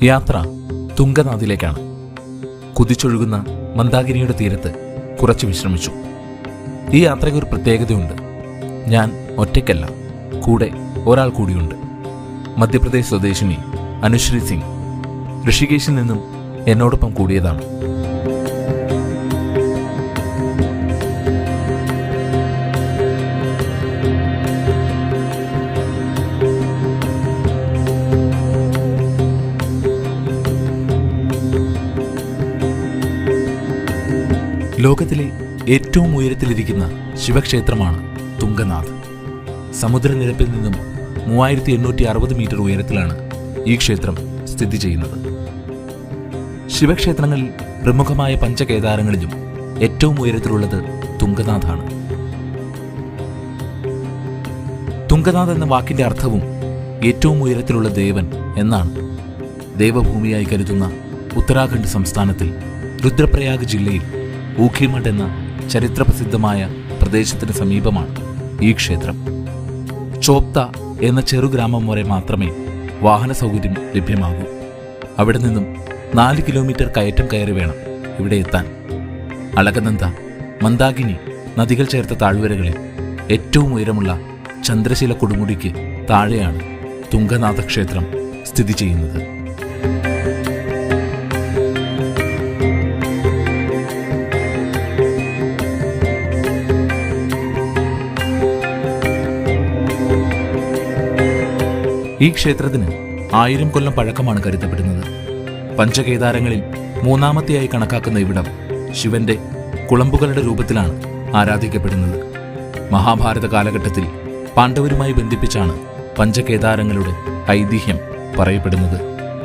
യാത്ര തുങ്കനാഥിലേക്കാണ് കുതിച്ചൊഴുകുന്ന മന്ദാകിനിയുടെ തീരത്ത് കുറച്ച് വിശ്രമിച്ചു ഈ യാത്രയ്ക്ക് ഒരു പ്രത്യേകതയുണ്ട് ഞാൻ ഒറ്റയ്ക്കല്ല കൂടെ ഒരാൾ കൂടിയുണ്ട് മധ്യപ്രദേശ് സ്വദേശിനി അനുശ്രീ സിംഗ് ഋഷികേശിൽ നിന്നും എന്നോടൊപ്പം കൂടിയതാണ് ലോകത്തിലെ ഏറ്റവും ഉയരത്തിലിരിക്കുന്ന ശിവക്ഷേത്രമാണ് തുങ്കനാഥ് സമുദ്രനിരപ്പിൽ നിന്നും മൂവായിരത്തി എണ്ണൂറ്റി അറുപത് മീറ്റർ ഉയരത്തിലാണ് ഈ ക്ഷേത്രം സ്ഥിതി ചെയ്യുന്നത് ശിവക്ഷേത്രങ്ങളിൽ പ്രമുഖമായ പഞ്ചകേദാരങ്ങളിലും ഏറ്റവും ഉയരത്തിലുള്ളത് തുങ്കനാഥാണ് തുങ്കനാഥ് എന്ന വാക്കിന്റെ അർത്ഥവും ഏറ്റവും ഉയരത്തിലുള്ള ദേവൻ എന്നാണ് ദേവഭൂമിയായി കരുതുന്ന ഉത്തരാഖണ്ഡ് സംസ്ഥാനത്തിൽ രുദ്രപ്രയാഗ് ജില്ലയിൽ ഊഖിമഠ് എന്ന ചരിത്രപ്രസിദ്ധമായ പ്രദേശത്തിന് സമീപമാണ് ഈ ക്ഷേത്രം ചോപ്ത എന്ന ചെറുഗ്രാമം വരെ മാത്രമേ വാഹന സൗകര്യം ലഭ്യമാകൂ അവിടെ നിന്നും നാല് കിലോമീറ്റർ കയറ്റം കയറി വേണം ഇവിടെ എത്താൻ അളകനന്ദ മന്ദാകിനി നദികൾ ചേർത്ത താഴ്വരകളിൽ ഏറ്റവും ഉയരമുള്ള ചന്ദ്രശില കൊടുമുടിക്ക് താഴെയാണ് തുങ്കനാഥ ക്ഷേത്രം സ്ഥിതി ചെയ്യുന്നത് ഈ ക്ഷേത്രത്തിന് ആയിരം കൊല്ലം പഴക്കമാണ് കരുതപ്പെടുന്നത് പഞ്ചകേദാരങ്ങളിൽ മൂന്നാമത്തെയായി കണക്കാക്കുന്ന ഇവിടം ശിവന്റെ കുളമ്പുകളുടെ രൂപത്തിലാണ് ആരാധിക്കപ്പെടുന്നത് മഹാഭാരത കാലഘട്ടത്തിൽ പാണ്ഡവരുമായി ബന്ധിപ്പിച്ചാണ് പഞ്ചകേദാരങ്ങളുടെ ഐതിഹ്യം പറയപ്പെടുന്നത്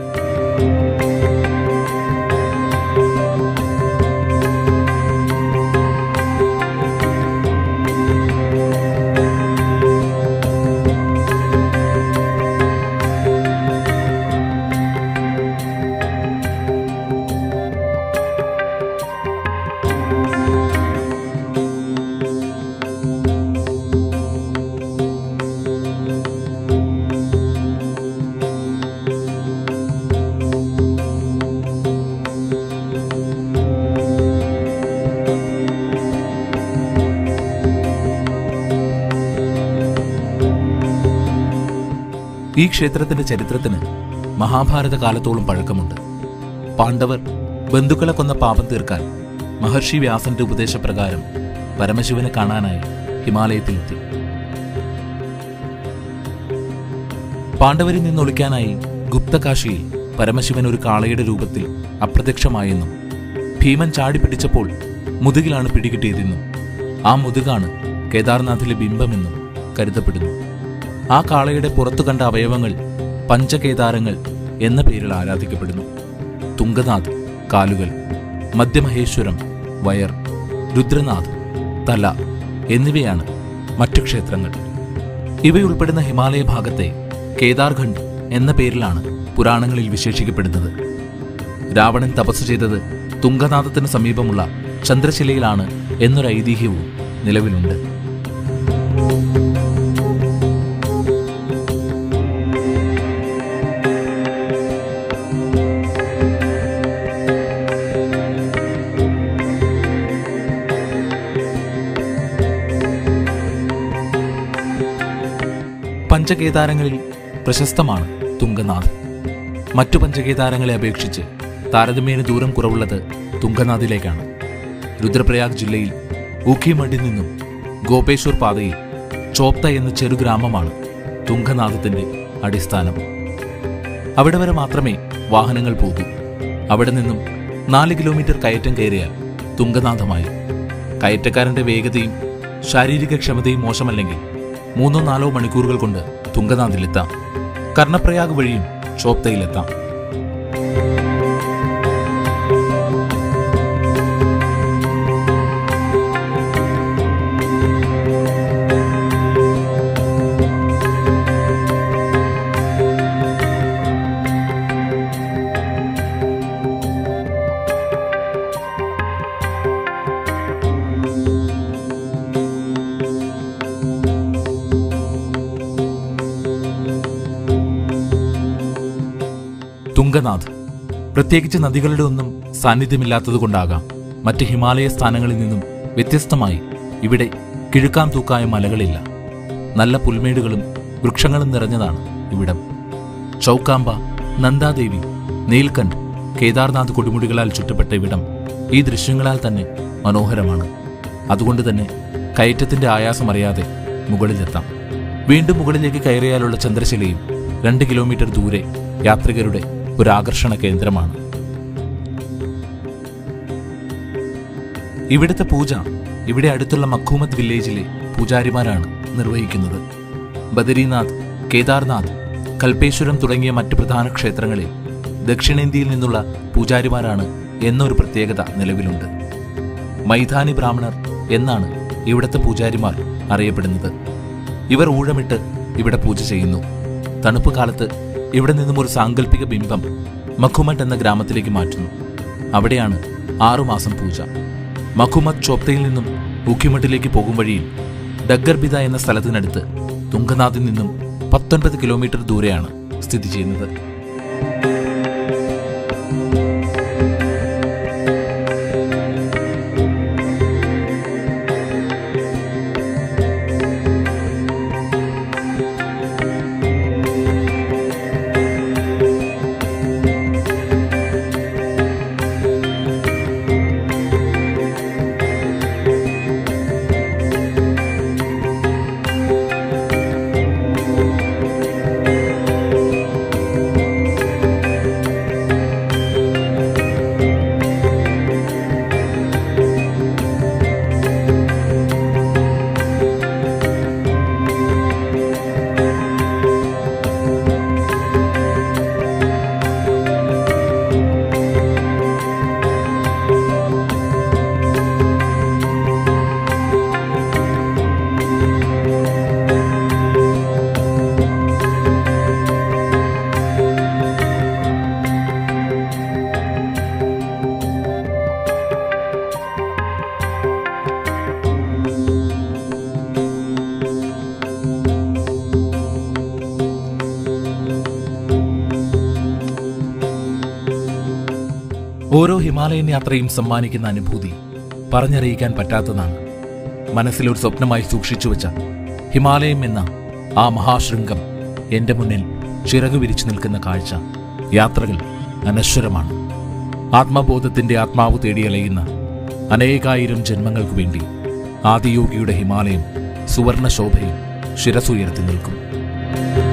ഈ ക്ഷേത്രത്തിന്റെ ചരിത്രത്തിന് മഹാഭാരത കാലത്തോളം പഴക്കമുണ്ട് പാണ്ഡവർ ബന്ധുക്കളെ കൊന്ന പാപം തീർക്കാൻ മഹർഷി വ്യാസന്റെ ഉപദേശപ്രകാരം പരമശിവനെ കാണാനായി ഹിമാലയത്തിലെത്തി പാണ്ഡവരിൽ നിന്നൊളിക്കാനായി ഗുപ്തകാശിയിൽ പരമശിവൻ ഒരു കാളയുടെ രൂപത്തിൽ അപ്രത്യക്ഷമായെന്നും ഭീമൻ ചാടി പിടിച്ചപ്പോൾ മുതുകിലാണ് പിടികിട്ടിയതെന്നും ആ മുതുകാണ് കേദാർനാഥിലെ ബിംബമെന്നും കരുതപ്പെടുന്നു ആ കാളയുടെ പുറത്തു കണ്ട അവയവങ്ങൾ പഞ്ചകേദാരങ്ങൾ എന്ന പേരിൽ ആരാധിക്കപ്പെടുന്നു തുങ്കനാഥ് കാലുകൾ മധ്യമഹേശ്വരം വയർ രുദ്രനാഥ് തല എന്നിവയാണ് മറ്റു ക്ഷേത്രങ്ങൾ ഇവയുൾപ്പെടുന്ന ഹിമാലയ ഭാഗത്തെ കേദാർഖണ്ഡ് എന്ന പേരിലാണ് പുരാണങ്ങളിൽ വിശേഷിക്കപ്പെടുന്നത് രാവണൻ തപസ് ചെയ്തത് തുങ്കനാഥത്തിന് സമീപമുള്ള ചന്ദ്രശിലയിലാണ് എന്നൊരു ഐതിഹ്യവും നിലവിലുണ്ട് പഞ്ചകേദാരങ്ങളിൽ പ്രശസ്തമാണ് തുങ്കനാഥ് മറ്റു പഞ്ചകേദാരങ്ങളെ അപേക്ഷിച്ച് താരതമ്യേന ദൂരം കുറവുള്ളത് തുങ്കനാഥിലേക്കാണ് രുദ്രപ്രയാഗ് ജില്ലയിൽ ഊഖിമഠിൽ നിന്നും ഗോപേശ്വർ പാതയിൽ ചോപ്ത എന്ന ചെറുഗ്രാമമാണ് തുങ്കനാഥത്തിന്റെ അടിസ്ഥാനം അവിടെ വരെ മാത്രമേ വാഹനങ്ങൾ പോകൂ അവിടെ നിന്നും നാല് കിലോമീറ്റർ കയറ്റം കയറിയാൽ തുങ്കനാഥമായി കയറ്റക്കാരന്റെ വേഗതയും ശാരീരിക ക്ഷമതയും മോശമല്ലെങ്കിൽ മൂന്നോ നാലോ മണിക്കൂറുകൾ കൊണ്ട് തുങ്കനാഥിലെത്താം കർണപ്രയാഗ് വഴിയും ചോപ്തയിലെത്താം തുംഗനാഥ് പ്രത്യേകിച്ച് നദികളുടെ ഒന്നും സാന്നിധ്യമില്ലാത്തതുകൊണ്ടാകാം മറ്റ് ഹിമാലയ സ്ഥാനങ്ങളിൽ നിന്നും വ്യത്യസ്തമായി ഇവിടെ കിഴുക്കാൻ തൂക്കായ മലകളില്ല നല്ല പുൽമേടുകളും വൃക്ഷങ്ങളും നിറഞ്ഞതാണ് ഇവിടം ചൗക്കാമ്പ നന്ദാദേവി നീൽകണ്ഠ് കേദാർനാഥ് കൊടുമുടികളാൽ ചുറ്റപ്പെട്ട ഇവിടം ഈ ദൃശ്യങ്ങളാൽ തന്നെ മനോഹരമാണ് അതുകൊണ്ട് തന്നെ കയറ്റത്തിന്റെ ആയാസമറിയാതെ മുകളിലെത്താം വീണ്ടും മുകളിലേക്ക് കയറിയാലുള്ള ചന്ദ്രശിലയും രണ്ട് കിലോമീറ്റർ ദൂരെ യാത്രികരുടെ ഒരു ആകർഷണ കേന്ദ്രമാണ് ഇവിടുത്തെ പൂജ ഇവിടെ അടുത്തുള്ള മഖൂമത്ത് വില്ലേജിലെ പൂജാരിമാരാണ് നിർവഹിക്കുന്നത് ബദരീനാഥ് കേദാർനാഥ് കൽപേശ്വരം തുടങ്ങിയ മറ്റ് പ്രധാന ക്ഷേത്രങ്ങളിൽ ദക്ഷിണേന്ത്യയിൽ നിന്നുള്ള പൂജാരിമാരാണ് എന്നൊരു പ്രത്യേകത നിലവിലുണ്ട് മൈതാനി ബ്രാഹ്മണർ എന്നാണ് ഇവിടുത്തെ പൂജാരിമാർ അറിയപ്പെടുന്നത് ഇവർ ഊഴമിട്ട് ഇവിടെ പൂജ ചെയ്യുന്നു തണുപ്പ് കാലത്ത് ഇവിടെ നിന്നും ഒരു സാങ്കല്പിക ബിംബം മഖുമറ്റ് എന്ന ഗ്രാമത്തിലേക്ക് മാറ്റുന്നു അവിടെയാണ് ആറുമാസം പൂജ മഖുമത്ത് ചോപ്തയിൽ നിന്നും ഊഖിമട്ടിലേക്ക് പോകും വഴിയിൽ ഡഗ്ഗർബിദ എന്ന സ്ഥലത്തിനടുത്ത് തുങ്കനാഥിൽ നിന്നും പത്തൊൻപത് കിലോമീറ്റർ ദൂരെയാണ് സ്ഥിതി ചെയ്യുന്നത് ഓരോ ഹിമാലയൻ യാത്രയും സമ്മാനിക്കുന്ന അനുഭൂതി പറഞ്ഞറിയിക്കാൻ പറ്റാത്തതാണ് മനസ്സിലൊരു സ്വപ്നമായി സൂക്ഷിച്ചു വെച്ച ഹിമാലയം എന്ന ആ മഹാശൃംഗം എന്റെ മുന്നിൽ ചിറകു വിരിച്ചു നിൽക്കുന്ന കാഴ്ച യാത്രകൾ അനശ്വരമാണ് ആത്മബോധത്തിന്റെ ആത്മാവ് തേടിയലയുന്ന അനേകായിരം ജന്മങ്ങൾക്കു വേണ്ടി ആദിയോഗിയുടെ ഹിമാലയം സുവർണ ശോഭയിൽ ശിരസുയർത്തി നിൽക്കും